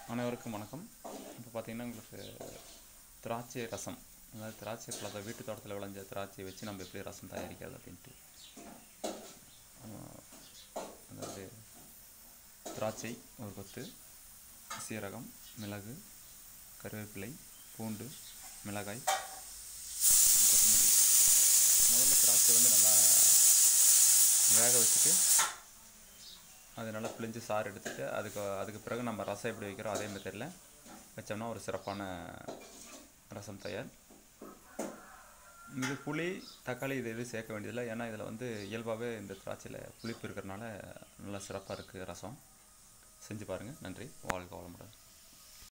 அனைவருக்கும் வணக்கம் இப்போ பார்த்தீங்கன்னா உங்களுக்கு திராட்சை ரசம் அதாவது திராட்சை பழத்தை வீட்டு தோட்டத்தில் விளைஞ்ச திராட்சையை வச்சு நம்ம எப்படி ரசம் தயாரிக்கிறது அப்படின்ட்டு ஆஹ், அதாவது திராட்சை ஒரு கொத்து சீரகம் மிளகு கருவேப்பிலை பூண்டு மிளகாய் கொத்தமல்லி முதல்ல திராட்சை வந்து நல்லா வேக வச்சுட்டு அது நல்லா பிழிஞ்சு சாறு எடுத்துட்டு அதுக்கு அதுக்கு பிறகு நம்ம ரசம் எப்படி வைக்கிறோம் அதே மெத்தடில் வச்சோம்னா ஒரு சிறப்பான ரசம் தயார் இது புளி தக்காளி இது எதுவும் சேர்க்க வேண்டியதில்லை ஏன்னா இதில் வந்து இயல்பாகவே இந்த திராட்சையில் புளிப்பு இருக்கிறனால நல்லா சிறப்பாக இருக்குது ரசம் செஞ்சு பாருங்கள் நன்றி வாழ்க வளமுடன்